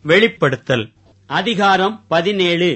வெளிப்படுத்தல் அதிகாரம் பதினேழு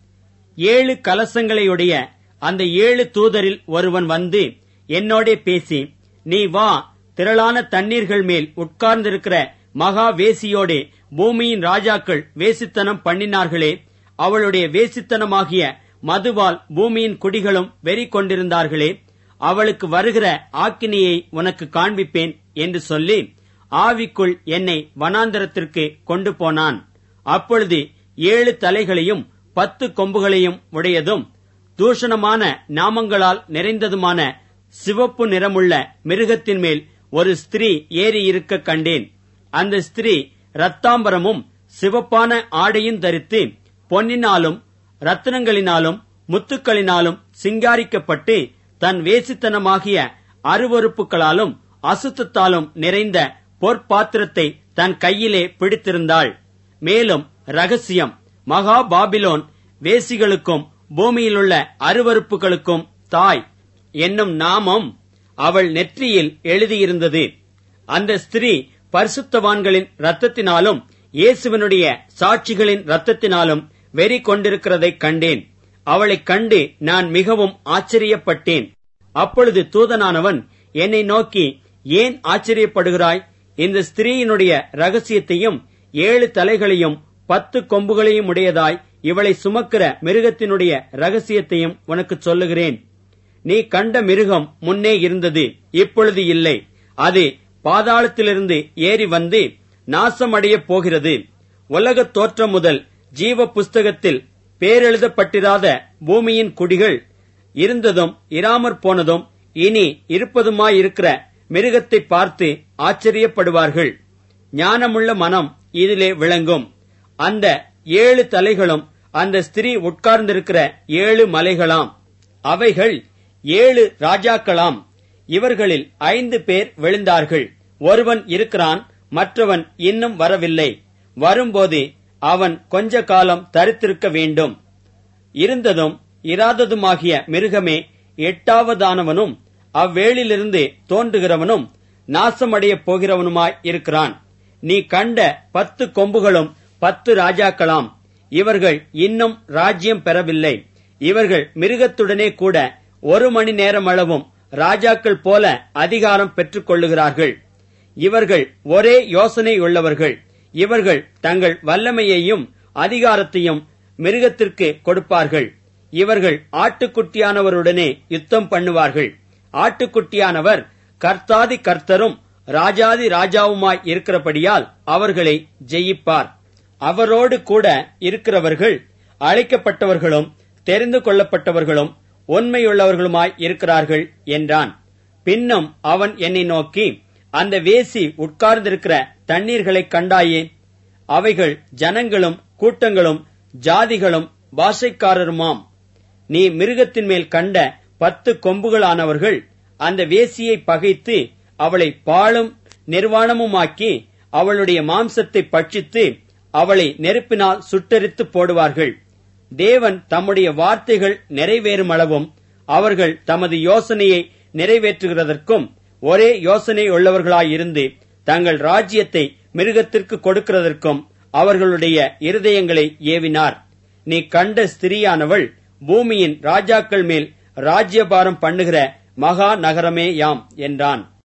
ஏழு கலசங்களையுடைய அந்த ஏழு தூதரில் ஒருவன் வந்து என்னோடே பேசி நீ வா திரளான தண்ணீர்கள் மேல் உட்கார்ந்திருக்கிற மகா வேசியோடே பூமியின் ராஜாக்கள் வேசித்தனம் பண்ணினார்களே அவளுடைய வேசித்தனமாகிய மதுவால் பூமியின் குடிகளும் வெறி கொண்டிருந்தார்களே அவளுக்கு வருகிற ஆக்கினியை உனக்கு காண்பிப்பேன் என்று சொல்லி ஆவிக்குள் என்னை வனாந்தரத்திற்கு கொண்டு போனான் அப்பொழுது ஏழு தலைகளையும் பத்து கொம்புகளையும் உடையதும் தூஷணமான நாமங்களால் நிறைந்ததுமான சிவப்பு நிறமுள்ள மிருகத்தின் மேல் ஒரு ஸ்திரீ ஏறி இருக்க கண்டேன் அந்த ஸ்திரீ ரத்தாம்பரமும் சிவப்பான ஆடையும் தரித்து பொன்னினாலும் ரத்தினங்களினாலும் முத்துக்களினாலும் சிங்காரிக்கப்பட்டு தன் வேசித்தனமாகிய அருவறுப்புகளாலும் அசுத்தத்தாலும் நிறைந்த பொற்பாத்திரத்தை தன் கையிலே பிடித்திருந்தாள் மேலும் ரகசியம் மகா பாபிலோன் வேசிகளுக்கும் பூமியிலுள்ள அருவறுப்புகளுக்கும் தாய் என்னும் நாமம் அவள் நெற்றியில் எழுதியிருந்தது அந்த ஸ்திரீ பரிசுத்தவான்களின் ரத்தத்தினாலும் இயேசுவனுடைய சாட்சிகளின் ரத்தத்தினாலும் வெறி கொண்டிருக்கிறதைக் கண்டேன் அவளைக் கண்டு நான் மிகவும் ஆச்சரியப்பட்டேன் அப்பொழுது தூதனானவன் என்னை நோக்கி ஏன் ஆச்சரியப்படுகிறாய் இந்த ஸ்திரீயினுடைய ரகசியத்தையும் ஏழு தலைகளையும் பத்து கொம்புகளையும் உடையதாய் இவளை சுமக்கிற மிருகத்தினுடைய ரகசியத்தையும் உனக்கு சொல்லுகிறேன் நீ கண்ட மிருகம் முன்னே இருந்தது இப்பொழுது இல்லை அது பாதாளத்திலிருந்து ஏறி வந்து நாசமடையப் போகிறது உலகத் தோற்றம் முதல் ஜீவ புஸ்தகத்தில் பேரெழுதப்பட்டிராத பூமியின் குடிகள் இருந்ததும் இராமற் போனதும் இனி இருப்பதுமாயிருக்கிற மிருகத்தை பார்த்து ஆச்சரியப்படுவார்கள் ஞானமுள்ள மனம் இதிலே விளங்கும் அந்த ஏழு தலைகளும் அந்த ஸ்திரீ உட்கார்ந்திருக்கிற ஏழு மலைகளாம் அவைகள் ஏழு ராஜாக்களாம் இவர்களில் ஐந்து பேர் விழுந்தார்கள் ஒருவன் இருக்கிறான் மற்றவன் இன்னும் வரவில்லை வரும்போது அவன் கொஞ்ச காலம் தரித்திருக்க வேண்டும் இருந்ததும் இராததுமாகிய மிருகமே எட்டாவதானவனும் அவ்வேளிலிருந்து தோன்றுகிறவனும் நாசமடையப் போகிறவனுமாய் இருக்கிறான் நீ கண்ட பத்து கொம்புகளும் பத்து ராஜாக்களாம் இவர்கள் இன்னும் ராஜ்யம் பெறவில்லை இவர்கள் மிருகத்துடனே கூட ஒரு மணி நேரமளவும் ராஜாக்கள் போல அதிகாரம் பெற்றுக் கொள்ளுகிறார்கள் இவர்கள் ஒரே யோசனை உள்ளவர்கள் இவர்கள் தங்கள் வல்லமையையும் அதிகாரத்தையும் மிருகத்திற்கு கொடுப்பார்கள் இவர்கள் ஆட்டுக்குட்டியானவருடனே யுத்தம் பண்ணுவார்கள் ஆட்டுக்குட்டியானவர் கர்த்தாதி கர்த்தரும் ராஜாதி ராஜாவுமாய் இருக்கிறபடியால் அவர்களை ஜெயிப்பார் அவரோடு கூட இருக்கிறவர்கள் அழைக்கப்பட்டவர்களும் தெரிந்து கொள்ளப்பட்டவர்களும் உண்மையுள்ளவர்களுமாய் இருக்கிறார்கள் என்றான் பின்னும் அவன் என்னை நோக்கி அந்த வேசி உட்கார்ந்திருக்கிற தண்ணீர்களை கண்டாயே அவைகள் ஜனங்களும் கூட்டங்களும் ஜாதிகளும் பாஷைக்காரருமாம் நீ மிருகத்தின் மேல் கண்ட பத்து கொம்புகளானவர்கள் அந்த வேசியை பகைத்து அவளை பாழும் நிர்வாணமுமாக்கி அவளுடைய மாம்சத்தை பட்சித்து அவளை நெருப்பினால் சுட்டரித்து போடுவார்கள் தேவன் தம்முடைய வார்த்தைகள் நிறைவேறும் அளவும் அவர்கள் தமது யோசனையை நிறைவேற்றுகிறதற்கும் ஒரே யோசனை உள்ளவர்களாயிருந்து தங்கள் ராஜ்யத்தை மிருகத்திற்கு கொடுக்கிறதற்கும் அவர்களுடைய இருதயங்களை ஏவினார் நீ கண்ட ஸ்திரியானவள் பூமியின் ராஜாக்கள் மேல் ராஜ்யபாரம் பண்ணுகிற மகா நகரமே யாம் என்றான்